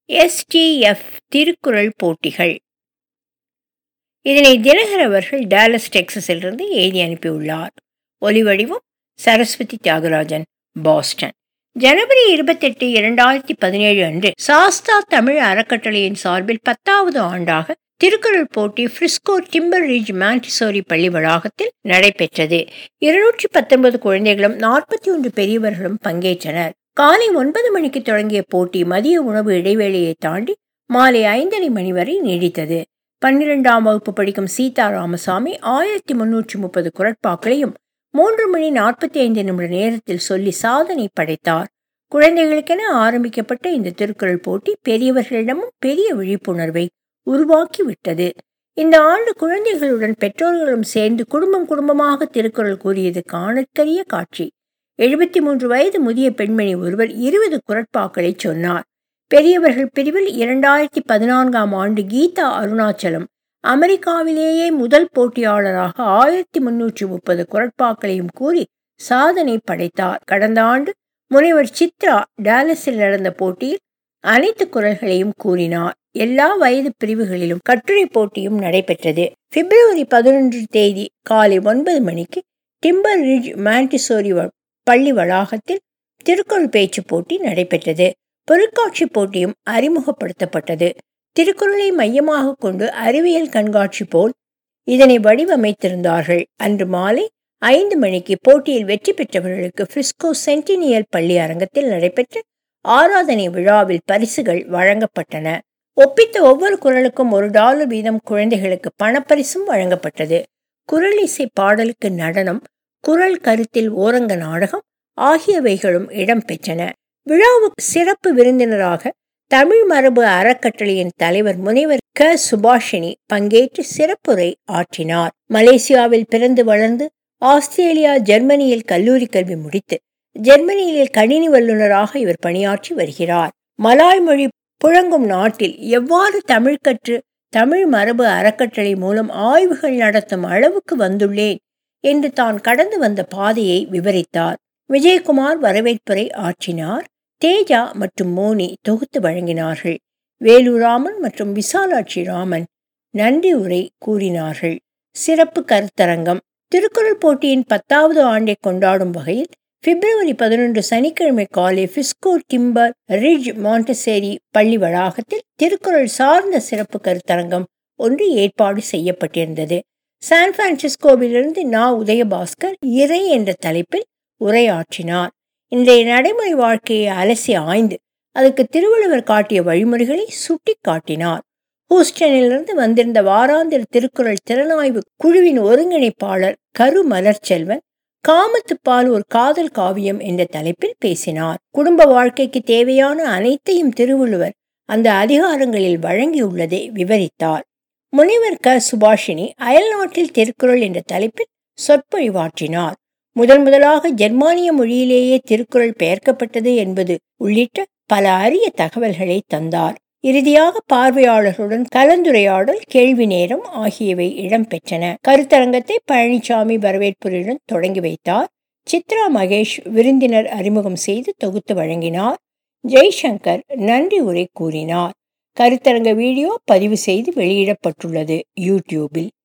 SDF Thirukkural போட்டிகள் இதனை தினகர் அவர்கள் டாலஸ் டெக்சஸிலிருந்து எழுதி அனுப்பியுள்ளார் ஒலிவடிவம் சரஸ்வதி தியாகராஜன் பாஸ்டன் ஜனவரி இருபத்தெட்டு இரண்டாயிரத்தி பதினேழு அன்று சாஸ்தா தமிழ் அறக்கட்டளையின் சார்பில் பத்தாவது ஆண்டாக திருக்குறள் போட்டி பிரிஸ்கோ டிம்பர் ரிட்ஜ் மாண்டிசோரி பள்ளி வளாகத்தில் நடைபெற்றது இருநூற்றி பத்தொன்பது குழந்தைகளும் நாற்பத்தி ஒன்று பெரியவர்களும் பங்கேற்றனர் காலை ஒன்பது மணிக்கு தொடங்கிய போட்டி மதிய உணவு இடைவேளையை தாண்டி மாலை ஐந்தரை மணி வரை நீடித்தது பன்னிரெண்டாம் வகுப்பு படிக்கும் சீதா ராமசாமி ஆயிரத்தி முன்னூற்றி முப்பது குரட்பாக்களையும் மூன்று மணி நாற்பத்தி ஐந்து நிமிட நேரத்தில் சொல்லி சாதனை படைத்தார் குழந்தைகளுக்கென ஆரம்பிக்கப்பட்ட இந்த திருக்குறள் போட்டி பெரியவர்களிடமும் பெரிய விழிப்புணர்வை உருவாக்கி விட்டது இந்த ஆண்டு குழந்தைகளுடன் பெற்றோர்களும் சேர்ந்து குடும்பம் குடும்பமாக திருக்குறள் கூறியது காணற்கரிய காட்சி எழுபத்தி மூன்று வயது முதிய பெண்மணி ஒருவர் இருபது குரட்பாக்களை சொன்னார் பெரியவர்கள் பிரிவில் இரண்டாயிரத்தி பதினான்காம் ஆண்டு கீதா அருணாச்சலம் அமெரிக்காவிலேயே முதல் போட்டியாளராக ஆயிரத்தி முன்னூற்றி முப்பது குரட்பாக்களையும் கூறி சாதனை படைத்தார் கடந்த ஆண்டு முனைவர் சித்ரா டாலஸில் நடந்த போட்டியில் அனைத்து குரல்களையும் கூறினார் எல்லா வயது பிரிவுகளிலும் கட்டுரை போட்டியும் நடைபெற்றது பிப்ரவரி பதினொன்று தேதி காலை ஒன்பது மணிக்கு டிம்பர் ரிட்ஜ் மாண்டிசோரி பள்ளி வளாகத்தில் திருக்குறள் பேச்சு போட்டி நடைபெற்றது பொருட்காட்சி போட்டியும் அறிமுகப்படுத்தப்பட்டது திருக்குறளை மையமாக கொண்டு அறிவியல் கண்காட்சி போல் இதனை வடிவமைத்திருந்தார்கள் அன்று மாலை ஐந்து மணிக்கு போட்டியில் வெற்றி பெற்றவர்களுக்கு பிரிஸ்கோ சென்டினியல் பள்ளி அரங்கத்தில் நடைபெற்ற ஆராதனை விழாவில் பரிசுகள் வழங்கப்பட்டன ஒப்பித்த ஒவ்வொரு குரலுக்கும் ஒரு டாலர் வீதம் குழந்தைகளுக்கு பணப்பரிசும் வழங்கப்பட்டது குரல் இசை பாடலுக்கு நடனம் குரல் கருத்தில் ஓரங்க நாடகம் ஆகியவைகளும் இடம்பெற்றன விழாவுக்கு சிறப்பு விருந்தினராக தமிழ் மரபு அறக்கட்டளையின் தலைவர் முனைவர் க சுபாஷினி பங்கேற்று சிறப்புரை ஆற்றினார் மலேசியாவில் பிறந்து வளர்ந்து ஆஸ்திரேலியா ஜெர்மனியில் கல்லூரி கல்வி முடித்து ஜெர்மனியில் கணினி வல்லுநராக இவர் பணியாற்றி வருகிறார் மலாய் மொழி புழங்கும் நாட்டில் எவ்வாறு தமிழ் கற்று தமிழ் மரபு அறக்கட்டளை மூலம் ஆய்வுகள் நடத்தும் அளவுக்கு வந்துள்ளேன் என்று தான் கடந்து வந்த பாதையை விவரித்தார் விஜயகுமார் வரவேற்புரை ஆற்றினார் தேஜா மற்றும் மோனி தொகுத்து வழங்கினார்கள் வேலுராமன் மற்றும் விசாலாட்சி ராமன் நன்றி உரை கூறினார்கள் சிறப்பு கருத்தரங்கம் திருக்குறள் போட்டியின் பத்தாவது ஆண்டை கொண்டாடும் வகையில் பிப்ரவரி பதினொன்று சனிக்கிழமை காலை பிஸ்கோ டிம்பர் ரிட்ஜ் மாண்டசேரி பள்ளி வளாகத்தில் திருக்குறள் சார்ந்த சிறப்பு கருத்தரங்கம் ஒன்று ஏற்பாடு செய்யப்பட்டிருந்தது சான் பிரான்சிஸ்கோவிலிருந்து நா உதயபாஸ்கர் இறை என்ற தலைப்பில் உரையாற்றினார் இன்றைய நடைமுறை வாழ்க்கையை அலசி ஆய்ந்து அதுக்கு திருவள்ளுவர் காட்டிய வழிமுறைகளை சுட்டி காட்டினார் ஹூஸ்டனிலிருந்து வந்திருந்த வாராந்திர திருக்குறள் திறனாய்வு குழுவின் ஒருங்கிணைப்பாளர் கரு மலர்ச்செல்வன் காமத்துப்பால் ஒரு காதல் காவியம் என்ற தலைப்பில் பேசினார் குடும்ப வாழ்க்கைக்கு தேவையான அனைத்தையும் திருவள்ளுவர் அந்த அதிகாரங்களில் வழங்கியுள்ளதை விவரித்தார் முனைவர் க சுபாஷினி அயல்நாட்டில் திருக்குறள் என்ற தலைப்பில் சொற்பொழிவாற்றினார் முதன் முதலாக ஜெர்மானிய மொழியிலேயே திருக்குறள் பெயர்க்கப்பட்டது என்பது உள்ளிட்ட பல அரிய தகவல்களை தந்தார் இறுதியாக பார்வையாளர்களுடன் கலந்துரையாடல் கேள்வி நேரம் ஆகியவை இடம்பெற்றன கருத்தரங்கத்தை பழனிசாமி வரவேற்புரையுடன் தொடங்கி வைத்தார் சித்ரா மகேஷ் விருந்தினர் அறிமுகம் செய்து தொகுத்து வழங்கினார் ஜெய்சங்கர் நன்றி உரை கூறினார் கருத்தரங்க வீடியோ பதிவு செய்து வெளியிடப்பட்டுள்ளது யூடியூபில்